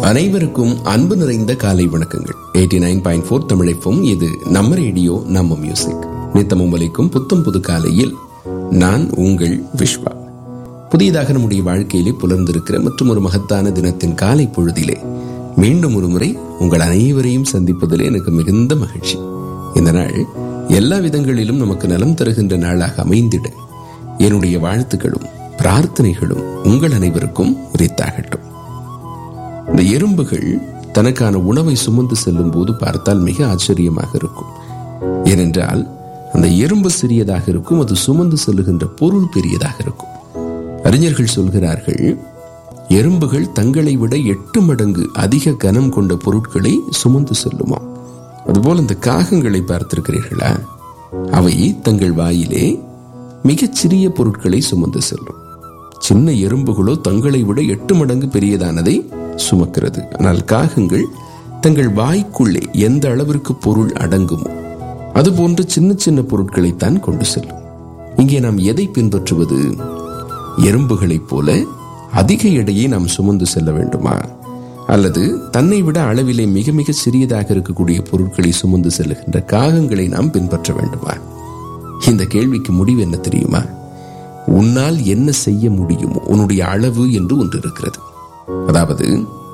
அனைவருக்கும் அன்பு நிறைந்த காலை வணக்கங்கள் எயிட்டி நைன் பாயிண்ட் ஃபோர் தமிழைப்பும் இது நம்ம ரேடியோ நம்ம மியூசிக் நித்தமும் வலிக்கும் புத்தம் புது காலையில் நான் உங்கள் விஸ்வா புதியதாக நம்முடைய வாழ்க்கையிலே புலர்ந்திருக்கிற மற்றும் ஒரு மகத்தான தினத்தின் காலை பொழுதிலே மீண்டும் ஒரு முறை உங்கள் அனைவரையும் சந்திப்பதிலே எனக்கு மிகுந்த மகிழ்ச்சி இந்த நாள் எல்லா விதங்களிலும் நமக்கு நலம் தருகின்ற நாளாக அமைந்திட என்னுடைய வாழ்த்துக்களும் பிரார்த்தனைகளும் உங்கள் அனைவருக்கும் உரித்தாகட்டும் இந்த எறும்புகள் தனக்கான உணவை சுமந்து செல்லும் போது பார்த்தால் மிக ஆச்சரியமாக இருக்கும் ஏனென்றால் அந்த எறும்பு சிறியதாக இருக்கும் அது சுமந்து செல்லுகின்ற பொருள் பெரியதாக இருக்கும் அறிஞர்கள் சொல்கிறார்கள் எறும்புகள் தங்களை விட எட்டு மடங்கு அதிக கனம் கொண்ட பொருட்களை சுமந்து செல்லுமா அதுபோல் இந்த காகங்களை பார்த்திருக்கிறீர்களா அவை தங்கள் வாயிலே மிகச் சிறிய பொருட்களை சுமந்து செல்லும் சின்ன எறும்புகளோ தங்களை விட எட்டு மடங்கு பெரியதானதை சுமக்கிறது ஆனால் காகங்கள் தங்கள் வாய்க்குள்ளே எந்த அளவிற்கு பொருள் அடங்குமோ அதுபோன்று சின்ன சின்ன பொருட்களைத்தான் கொண்டு செல்லும் இங்கே நாம் எதை பின்பற்றுவது எறும்புகளைப் போல அதிக எடையை நாம் சுமந்து செல்ல வேண்டுமா அல்லது தன்னை விட அளவிலே மிக மிக சிறியதாக இருக்கக்கூடிய பொருட்களை சுமந்து செல்லுகின்ற காகங்களை நாம் பின்பற்ற வேண்டுமா இந்த கேள்விக்கு முடிவு என்ன தெரியுமா உன்னால் என்ன செய்ய முடியுமோ உன்னுடைய அளவு என்று ஒன்று இருக்கிறது அதாவது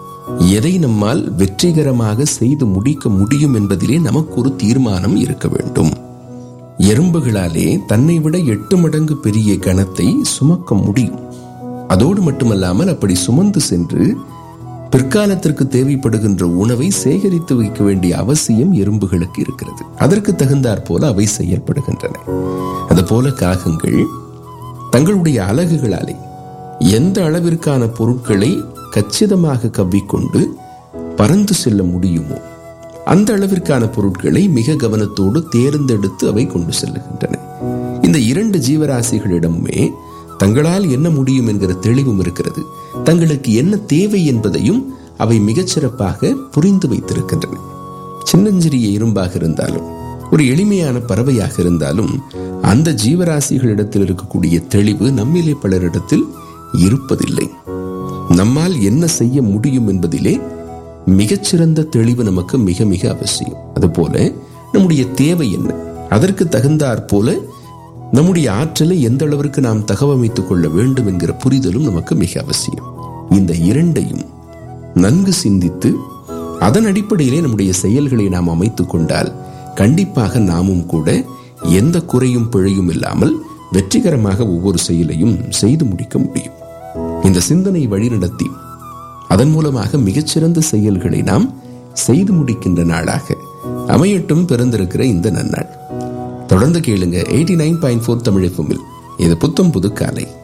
எதை நம்மால் வெற்றிகரமாக செய்து முடிக்க முடியும் என்பதிலே நமக்கு ஒரு தீர்மானம் இருக்க வேண்டும் எறும்புகளாலே தன்னை விட எட்டு மடங்கு பெரிய கணத்தை சுமக்க முடியும் அதோடு மட்டுமல்லாமல் அப்படி சுமந்து சென்று பிற்காலத்திற்கு தேவைப்படுகின்ற உணவை சேகரித்து வைக்க வேண்டிய அவசியம் எறும்புகளுக்கு இருக்கிறது அதற்கு தகுந்தாற் போல அவை செயல்படுகின்றன அதுபோல காகங்கள் தங்களுடைய அலகுகளாலே எந்த அளவிற்கான பொருட்களை கச்சிதமாக கவ்விக்கொண்டு பறந்து செல்ல முடியுமோ அந்த அளவிற்கான பொருட்களை மிக கவனத்தோடு தேர்ந்தெடுத்து அவை கொண்டு செல்லுகின்றன இந்த இரண்டு ஜீவராசிகளிடமுமே தங்களால் என்ன முடியும் என்கிற தெளிவும் இருக்கிறது தங்களுக்கு என்ன தேவை என்பதையும் அவை மிகச்சிறப்பாக புரிந்து வைத்திருக்கின்றன சின்னஞ்சிறிய இரும்பாக இருந்தாலும் ஒரு எளிமையான பறவையாக இருந்தாலும் அந்த ஜீவராசிகளிடத்தில் இருக்கக்கூடிய தெளிவு நம்மிலே பலரிடத்தில் இருப்பதில்லை நம்மால் என்ன செய்ய முடியும் என்பதிலே மிகச்சிறந்த தெளிவு நமக்கு மிக மிக அவசியம் அதுபோல நம்முடைய தேவை என்ன அதற்கு தகுந்தாற் போல நம்முடைய ஆற்றலை எந்த அளவிற்கு நாம் தகவமைத்துக் கொள்ள வேண்டும் என்கிற புரிதலும் நமக்கு மிக அவசியம் இந்த இரண்டையும் நன்கு சிந்தித்து அதன் அடிப்படையிலே நம்முடைய செயல்களை நாம் அமைத்துக் கொண்டால் கண்டிப்பாக நாமும் கூட எந்த குறையும் பிழையும் இல்லாமல் வெற்றிகரமாக ஒவ்வொரு செயலையும் செய்து முடிக்க முடியும் இந்த சிந்தனை வழிநடத்தி அதன் மூலமாக மிகச்சிறந்த செயல்களை நாம் செய்து முடிக்கின்ற நாளாக அமையட்டும் பிறந்திருக்கிற இந்த நன்னாள் தொடர்ந்து கேளுங்க eighty nine point four Tamil இது புத்தம் புது காலை